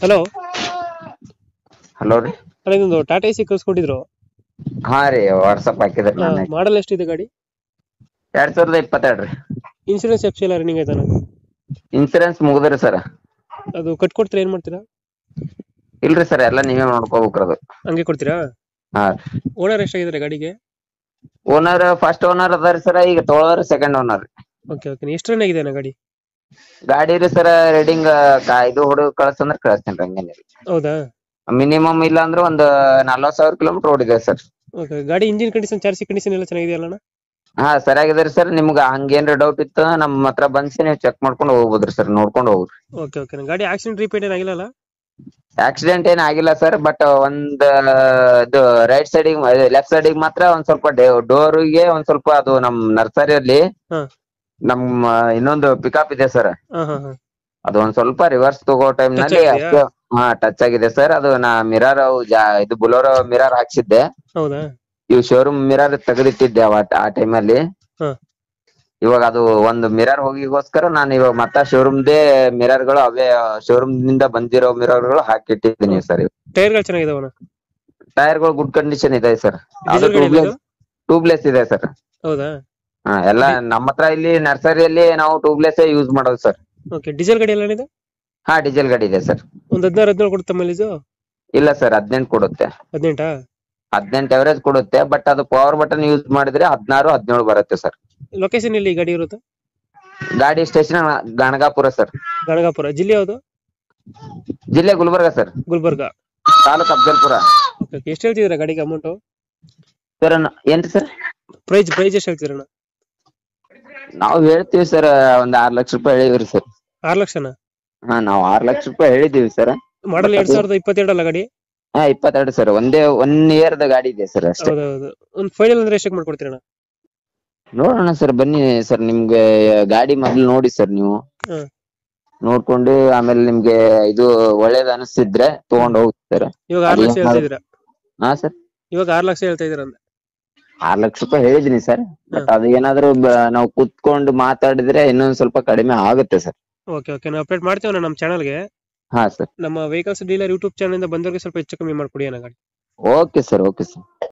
Hello hello ರೀ ಅಣ್ಣ ಇದೊಂದು ಟಾಟಾ ಎಸಿ ಕಳ್ಸ್ಕೊಟ್ಟಿದ್ರು ಹಾ ರೀ ವಾಟ್ಸಪ್ ಹಾಕಿದ್ರಿ ನಾನು ಮಾಡಲ್ ಎಷ್ಟಿದೆ ಗಾಡಿ ಎರಡ್ ಸಾವಿರದ ಇಪ್ಪತ್ತೆರಡು ರೀ ಇನ್ಸೂರೆನ್ಸ್ ಎಫ್ ಸಿ ಎಲ್ಲ ರನ್ನಿಂಗ್ ಆಯ್ತಾನ ಇನ್ಸೂರೆನ್ಸ್ ಮುಗಿದ್ರಿ ಸರ್ ಅದು ಕಟ್ಕೊಡ್ತೀರಾ ಏನ್ ಮಾಡ್ತೀರಾ ಇಲ್ರಿ ಸರ್ ಎಲ್ಲ ನೀವೇ ನೋಡ್ಕೋಬೇಕ್ರಿ ಅದು ಹಂಗೆ ಕೊಡ್ತೀರಾ ಹಾ ಓನರ್ ಎಷ್ಟಾಗಿದ್ದಾರೆ ಗಾಡಿಗೆ ಓನರ್ ಫಸ್ಟ್ ಓನರ್ ಅದಾರಿ ಸರ್ ಈಗ ತೊಗೊಳೋರು ಸೆಕೆಂಡ್ ಓನರ್ ಓಕೆ ಓಕೆ ಎಷ್ಟು ರನ್ ಆಗಿದೆ ಅಣ್ಣ ಗಾಡಿ ಗಾಡಿ ರೀ ಸರ್ ರೆಡಿಂಗ್ ಇದು ಹುಡುಗ ಕಳ್ಸಂದ್ರ ಕಳಿಸ್ತೇನೆ ರೀ ಹಂಗೇನಿಲ್ಲ ಹೌದಾ ಮಿನಿಮಮ್ ಇಲ್ಲ ಅಂದ್ರೆ ಒಂದು ನಲ್ವತ್ತು ಸಾವಿರ ಕಿಲೋಮೀಟರ್ ಓಡಿದೆ ಸರ್ ಓಕೆ ಗಾಡಿ ಇಂಜಿನ್ ಕಂಡೀಷನ್ ಚಾರ್ಜಿ ಕಂಡೀಷನ್ ಎಲ್ಲ ಚೆನ್ನಾಗಿದೆಯಲ್ಲ ಅಣ್ಣ ಹಾ ಸರಿಯಾಗಿದೆ ರೀ ಸರ್ ನಿಮ್ಗೆ ಹಂಗೇನ್ರ ಡೌಟ್ ಇತ್ತು ನಮ್ಮ ಹತ್ರ ಬಂದ್ಸಿ ನೀವು ಚೆಕ್ ಮಾಡ್ಕೊಂಡು ಹೋಗ್ಬೋದ್ರಿ ಸರ್ ನೋಡ್ಕೊಂಡು ಹೋಗ್ರಿ ಓಕೆ ಓಕೆ ಗಾಡಿ ಆಕ್ಸಿಡೆಂಟ್ ರಿಪೇಟ್ ಏನಾಗಿಲ್ಲ ಆಕ್ಸಿಡೆಂಟ್ ಏನ್ ಆಗಿಲ್ಲ ಸರ್ ಬಟ್ ಒಂದ್ ಇದು ರೈಟ್ ಸೈಡಿಗೆ ಲೆಫ್ಟ್ ಸೈಡಿಗೆ ಮಾತ್ರ ಒಂದ್ ಸ್ವಲ್ಪ ಡೋರ್ಗೆ ಒಂದ್ ಸ್ವಲ್ಪ ಅದು ನಮ್ ನರ್ಸರಿಯಲ್ಲಿ ಹಾ. ನಮ್ಮ ಇನ್ನೊಂದು ಪಿಕಪ್ ಇದೆ ಸರ್ ಹಾ ಹಾ ಹಾ ಅದು ಒಂದ್ ಸ್ವಲ್ಪ ರಿವರ್ಸ್ ತಗೋ ಟೈಮ್ Touch ನಲ್ಲಿ ಆಗಿದ್ಯಾ? ಅಷ್ಟು ಹಾ ಟಚ್ ಆಗಿದೆ ಸರ್ ಅದು ನಾ ಮಿರರ್ ಇದು ಬುಲೋರೋ ಮಿರರ್ ಹಾಕ್ಸಿದ್ದೆ ಹೌದಾ ಇವು ಶೋರೂಮ್ ಮಿರರ್ ತೆಗೆದಿಟ್ಟಿದ್ದೆ ಅವ- ಆ ಟೈಮ್ ಅಲ್ಲಿ ಹಾ. ಇವಾಗ ಅದು ಒಂದು ಮಿರರ್ ಹೋಗಿಗೋಸ್ಕರ ನಾನು ಇವಾಗ ಮತ್ತ ಶೋರೂಮ್ದೇ ಮಿರರ್ ಗಳು ಅವೇ ಶೋರೂಮ್ ನಿಂದ ಬಂದಿರೋ ಮಿರರ್ ಗಳು ಹಾಕಿಟ್ಟಿದ್ದೀನಿ ಸರ್ ಟೈರ್ಗಳು ಚೆನ್ನಾಗಿದಾವಣ್ಣ ಟೈರ್ ಗಳು ಗುಡ್ ಕಂಡೀಷನ್ ಇದೆ ಸರ್ ಅದು ಡೀಸೆಲ್ ಗಾಡಿ ಅಲ್ಲ ಇದು? ಟ್ಯೂಬ್ಲೆಸ್ ಇದೆ ಸರ್ ಹೌದಾ ಹಾ ಎಲ್ಲ ನಮ್ಮ ಹತ್ರ ಇಲ್ಲಿ ನರ್ಸರಿಯಲ್ಲಿ ನಾವು ಟ್ಯೂಬ್ಲೆಸ್ ಯೂಸ್ ಮಾಡೋದು ಸರ್ ಓಕೆ ಡೀಸೆಲ್ ಗಾಡಿ ಎಲ್ಲ ಇದೆ ಹಾ ಡೀಸೆಲ್ ಗಾಡಿ ಇದೆ ಸರ್ ಒಂದ್ ಹದಿನಾರು ಹದಿನೇಳು ಕೊಡುತ್ತೆ ಮೈಲೇಜು ಇಲ್ಲ ಸರ್ ಹದಿನೆಂಟು ಕೊಡುತ್ತೆ ಹದಿನೆಂಟಾ ಹದಿನೆಂಟು ಅವರೇಜ್ ಕೊಡುತ್ತೆ ಬಟ್ ಅದು ಪವರ್ ಬಟನ್ ಯೂಸ್ ಮಾಡಿದ್ರೆ ಹದಿನಾರು ಹದಿನೇಳು ಬರುತ್ತೆ ಸರ್ ಲೊಕೇಶನ್ ಎಲ್ಲಿ ಗಾಡಿ ಇರುತ್ತೆ ಗಾಡಿ ಸ್ಟೇಷನ್ ಗಣಗಾಪುರ ಸರ್ ಗಣಗಾಪುರ ಜಿಲ್ಲೆ ಯಾವುದು ಜಿಲ್ಲೆ Gulbarga sir Gulbarga taluk Afzalpur okay okay ಎಷ್ಟು ಹೇಳ್ತಿದ್ದೀರಾ ಗಾಡಿಗೆ ಅಮೌಂಟ್ ಸರ್ ಏನ್ರಿ ಸರ್ ಪ್ರೈಸ್ ಪ್ರೈಸ್ ಎಷ್ಟು ಹೇಳ್ತೀರಣ್ಣ ನಾವು ಹೇಳ್ತೀವಿ ಸರ್ ಒಂದ್ ಆರ್ ಲಕ್ಷ ರೂಪಾಯಿ ಹೇಳಿವ್ರಿ ಸರ್ ಆರು ಲಕ್ಷನ ಹಾ ನಾವು ಆರ್ ಲಕ್ಷ ರೂಪಾಯಿ ಹೇಳಿದೀವಿ ಸರ್ ಮಾಡಲ್ ಎರಡ್ ಸಾವಿರದ ಇಪ್ಪತ್ತೆರಡು ಅಲ್ಲ ಗಾಡಿ ಹಾ ಇಪ್ಪತ್ತೆರಡು ಸರ್ ಒಂದೇ ಒನ್ ಇಯರ್ ದ ಗಾಡಿ ಇದೆ ಸರ್ ಅಷ್ಟೇ ಹೌದೌದು ಒಂದು ಫೈನಲ್ ಅಂದ್ರೆ ಎಷ್ಟಕ್ಕೆ ಮಾಡ್ಕೊಡ್ತೀರಣ್ಣ ನೋಡೋಣ ಸರ್ ಬನ್ನಿ ಸರ್ ನಿಮ್ಗೆ ಗಾಡಿ ಮೊದ್ಲು ನೋಡಿ ಸರ್ ನೀವು ಹ್ಮ್. ನೋಡ್ಕೊಂಡು ಆಮೇಲೆ ನಿಮ್ಗೆ ಇದು ಒಳ್ಳೇದ್ ಅನಿಸ್ತಿದ್ರೆ ತಗೊಂಡ್ ಹೋಗಿ ಸರ್ ಇವಾಗ ಆರು ಲಕ್ಷ ಅದೇನ್ ಹೇಳ್ತಾ ಇದೀರಾ ಹಾ ಸರ್ ಇವಾಗ ಆರು ಲಕ್ಷ ಹೇಳ್ತಾ ಇದೀರ ಅಂದೆ ಆರ್ ಲಕ್ಷ ರೂಪಾಯಿ ಹೇಳಿದೀನಿ ಸರ್ ಬಟ್ ಅದು ಏನಾದ್ರು ಬ- ನಾವು ಕುತ್ಕೊಂಡು ಮಾತಾಡಿದ್ರೆ ಇನ್ನೊಂದ್ ಸ್ವಲ್ಪ ಕಡಿಮೆ ಆಗುತ್ತೆ ಸರ್ ಓಕೆ ಓಕೆ ನಾವು ಅಪ್ಡೇಟ್ ಮಾಡ್ತೀವಣ್ಣ ನಮ್ಮ ಚಾನಲ್ಗೆ ಹಾ ಸರ್ ನಮ್ಮ ವೆಹಿಕಲ್ಸ್ ಡೀಲರ್ ಯೂಟ್ಯೂಬ್ ಚಾನಲ್ ಇಂದ ಬಂದವರಿಗೆ ಸ್ವಲ್ಪ ಹೆಚ್ಚು ಕಮ್ಮಿ ಮಾಡ್ಕೊಡಿ ಅಣ್ಣ ಗಾಡಿ ಓಕೆ ಸರ್ ಓಕೆ ಸರ್